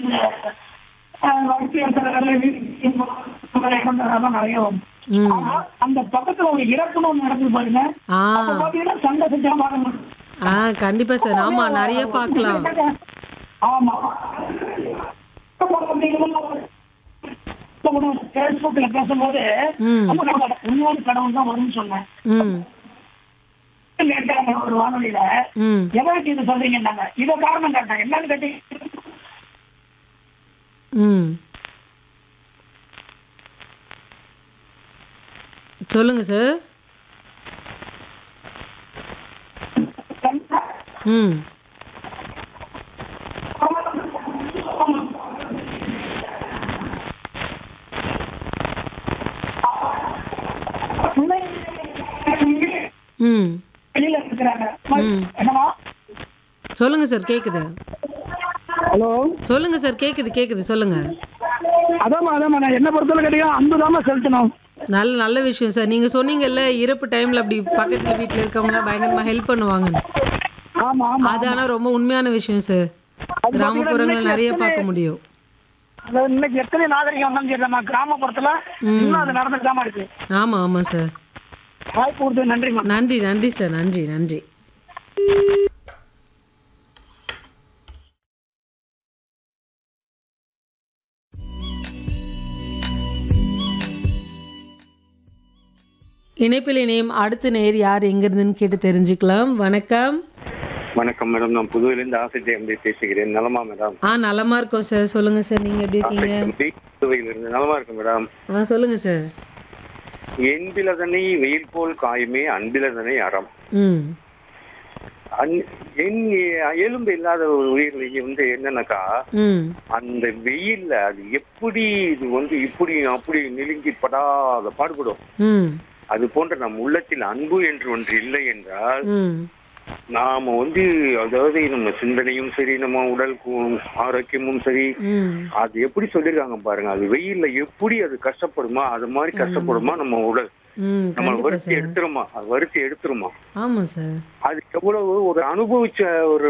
வளர்ச்சி நிறைய வரும் ம் ஆனா அந்த பக்கத்துல ஒரு இறப்புன்னு ஒண்ணு நடக்குது பாருங்க ஆ அப்ப பாத்தீங்கன்னா சண்டை சச்சரவு பார்க்க முடியும் ஆ கண்டிப்பா சார் ஆமா நிறைய பார்க்கலாம் ஆமா பேஸ்புக்ல பேசும்போது ம். அப்ப நம்ம இன்னொரு கடவுள் தான் வரும்னு சொன்னேன் ம் கேட்டாங்க ஒரு வானொலியில ம் எதற்கு இது சொல்றீங்கன்னாங்க இதை காரணம் கேட்டேன் என்னன்னு கேட்டீங்க ம் சொல்லுங்க சார் ம் ம் வெளியில இருக்கிறாங்க ம். என்னமா சொல்லுங்க சார் கேக்குது ஹலோ சொல்லுங்க சார் கேக்குது கேக்குது சொல்லுங்க அதாம்மா அதாம்மா நான் என்ன பொறுத்தவரை கேட்டீங்கன்னா அன்பு தாம்மா செலுத்தணும் நல்ல நல்ல விஷயம் சார் நீங்க சொன்னீங்கல்ல இறப்பு டைம்ல அப்படி பக்கத்துல வீட்ல இருக்கவங்க பயங்கரமா ஹெல்ப் பண்ணுவாங்கன்னு ஆமா ஆமா அது ஆனா ரொம்ப உண்மையான விஷயம் சார் கிராமப்புறங்கள் நிறைய பார்க்க முடியும் அதாவது இன்னைக்கு எத்தனை நாகரிகம் வந்தாலும் சரி நம்ம கிராமப்புறத்துல இன்னும் அது நடந்துட்டு தான் இருக்கு ஆமா ஆமா சார் வாய்ப்பு கொடுத்து நன்றிம்மா நன்றி நன்றி சார் நன்றி நன்றி இணைப்பில் இணையம் அடுத்த நேர் யார் எங்கிருந்துன்னு கேட்டு தெரிஞ்சுக்கலாம் வணக்கம் வணக்கம் மேடம் நான் புதுவையிலிருந்து ஆசை ஜெயந்தி பேசுகிறேன் நலமா மேடம் ஆ நலமா இருக்கோம் சார் சொல்லுங்க சார் நீங்க எப்படி இருக்கீங்க தம்பி, புதுவையிலிருந்து நலமா இருக்கும் மேடம் ஆ சொல்லுங்க சார் என்பிலதனை வெயில் போல் காயுமே அன்பிலதனை அறம் ம் அன்- என் எலும்பு இல்லாத ஒரு உயிரிலேயே வந்து என்னன்னாக்கா ம் அந்த வெயில்ல அது எப்படி இது வந்து இப்படி அப்படி நெருங்கி படாத பாடுபடும் ம் அது போன்ற நம் உள்ளத்தில் அன்பு என்று ஒன்று இல்லை என்றால் ம் நாம வந்து அதாவது நம்ம சிந்தனையும் சரி நம்ம உடல் கு- ஆரோக்கியமும் சரி ம் அது எப்படி சொல்லிருக்காங்க பாருங்க அது வெயில்ல எப்படி அது கஷ்டப்படுமா அது மாதிரி கஷ்டப்படுமா நம்ம உடல் ம் நம்ம கண்டிப்பா வருத்தி சார் எடுத்துருமா அது வருத்தி எடுத்துருமா ஆமாம் சார் அது எவ்வளவு ஒரு அனுபவிச்ச ஒரு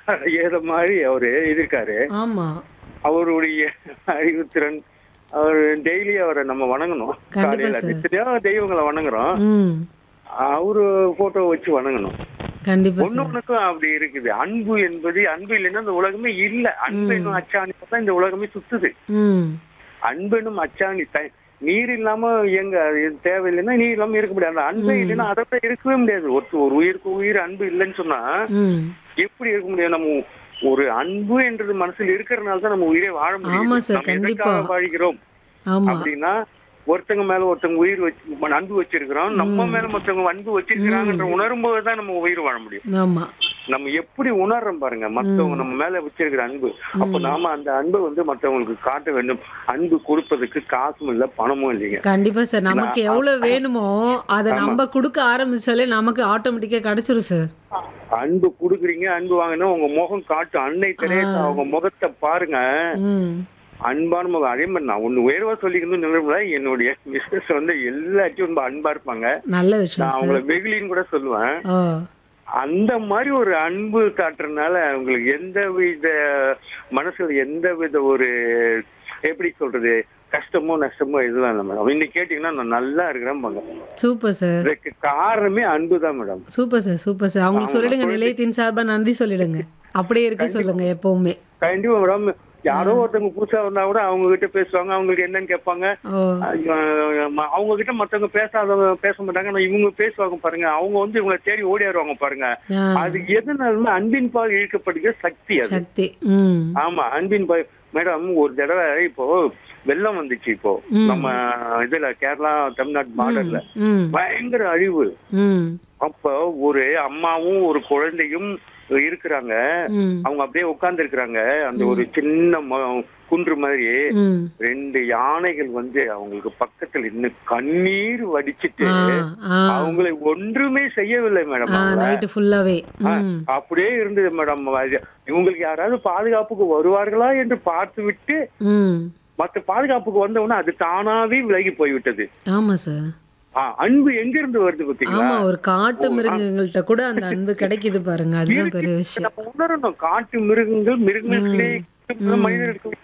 ஏத மாதிரி அவரு இருக்காரு ஆமாம் அவருடைய அறிவுத்திறன் அவர் டெய்லி அவரை நம்ம வணங்கணும் கண்டிப்பா காலையில சார். எத்தனையோ தெய்வங்களை வணங்குறோம் ம் அவரு போட்டோ வச்சு வணங்கணும் கண்டிப்பா ஒண்ணு சார் ஒண்ணுக்கும் அப்படி இருக்குது அன்பு என்பது அன்பு இல்லைன்னா இந்த உலகமே இல்ல அன்பு என்னும் அச்சாணி தான் இந்த உலகமே சுத்துது ம் அன்பெனும் அச்சாணி த- நீர் இல்லாம எங்க அது தேவையில்லைன்னா நீர் இல்லாம இருக்க முடியாது அந்த அன்பே இல்லைன்னா அதை விட இருக்கவே முடியாது ஒரு ஒரு உயிருக்கு உயிர் அன்பு இல்லைன்னு சொன்னா ம் எப்படி இருக்க முடியும் நம்ம ஒரு அன்பு என்றது மனசுல இருக்கிறதுனால தான் நம்ம உயிரே வாழ முடியும் ஆமா சார், நம்ம கண்டிப்பா. எதற்காக வாழ்கிறோம் ஆமாம் அப்படின்னா ஒருத்தங்க மேல ஒருத்தங்க உயிர் வச்சு அன்பு வச்சிருக்கிறோம் நம்ம மேல மத்தவங்க அன்பு வச்சிருக்கிறாங்கன்ற உணரும் போதுதான் நம்ம உயிர் வாழ முடியும் ஆமாம் நம்ம எப்படி உணர்றோம் பாருங்க மத்தவங்க நம்ம மேல வச்சிருக்கிற அன்பு அப்ப நாம அந்த அன்பை வந்து மத்தவங்களுக்கு காட்ட வேண்டும் அன்பு கொடுப்பதுக்கு காசும் இல்ல பணமும் இல்லைங்க கண்டிப்பா சார் நமக்கு எவ்வளவு வேணுமோ அதை நம்ம கொடுக்க ஆரம்பிச்சாலே நமக்கு ஆட்டோமேட்டிக்கா கிடைச்சிரும் சார் அன்பு குடுக்குறீங்க அன்பு வாங்கினா உங்க முகம் காட்டும் அன்னை தெரேசா அவங்க முகத்தை பாருங்க ம் அன்பான முகம் அதே மாதிரி நான் ஒண்ணு உயர்வா சொல்லிக்கணும்னு நினைவுல என்னுடைய மிஸ்ஸஸ் வந்து எல்லாத்தையும் ரொம்ப அன்பா இருப்பாங்க நல்ல விஷயம் நான் சார் அவங்கள வெகுலின்னு கூட சொல்லுவேன் ஓ அந்த மாதிரி ஒரு அன்பு காட்டுறதுனால உங்களுக்கு எந்த வித மனசுல எந்த வித ஒரு எப்படி சொல்றது கஷ்டமோ நஷ்டமோ எதுவும் இல்லை மேடம் இன்னைக்கு கேட்டீங்கன்னா நான் நல்லா இருக்கிறேன் பாங்க சூப்பர் சார் இதுக்கு காரணமே அன்பு தான் madam super sir super sir அவங்களுக்கு சொல்லிடுங்க நிலையத்தின் சார்பா நன்றி சொல்லிடுங்க அப்படியே இருக்க சொல்லுங்க எப்பவுமே கண்டிப்பா மேடம் யாரோ ஒருத்தவங்க புதுசா வந்தா கூட அவங்க கிட்ட பேசுவாங்க அவங்களுக்கு என்னன்னு கேட்பாங்க ஓ அஹ் அவங்க கிட்ட மத்தவங்க பேசாதவங்க பேச மாட்டாங்க ஆனா இவங்க பேசுவாங்க பாருங்க அவங்க வந்து இவங்களை தேடி ஓடியாருவாங்க பாருங்க ஆ, அது எதுனாலுமே அன்பின் பால் இழுக்கப்படுகிற சக்தி அது சக்தி ம் ஆமா அன்பின் பால் மேடம் ஒரு தடவை இப்போ வெள்ளம் வந்துச்சு இப்போ ம். நம்ம இதுல கேரளா தமிழ்நாடு பார்டர்ல ம் பயங்கர அழிவு ம் அப்போ ஒரு அம்மாவும் ஒரு குழந்தையும் இருக்கிறாங்க ம் அவங்க அப்படியே உட்கார்ந்து இருக்கிறாங்க அந்த ஒரு சின்ன ம- குன்று மாதிரி ம் ரெண்டு யானைகள் வந்து அவங்களுக்கு பக்கத்துல இன்னும் கண்ணீர் வடிச்சிட்டு ஆ ஆ அவங்களை ஒன்றுமே செய்யவில்லை மேடம் ஆ அவங்க. நைட்டு ஃபுல்லாவே ம் அப்படியே இருந்தது மேடம் அது இவங்களுக்கு யாராவது பாதுகாப்புக்கு வருவார்களா என்று பார்த்து விட்டு ம் மத்த பாதுகாப்புக்கு வந்தவொடனே அது தானாவே விலகி போய்விட்டது ஆமா சார் ஆ, அன்பு எங்க இருந்து வருது பாத்தீங்களா ஆமா ஒரு காட்டு மிருகங்கள்ட்ட கூட அந்த அன்பு கிடைக்குது பாருங்க அதுதான் பெரிய விஷயம் நம்ம உணரணும் காட்டு மிருகங்கள் மிருகங்களே மனிதர்களுக்கு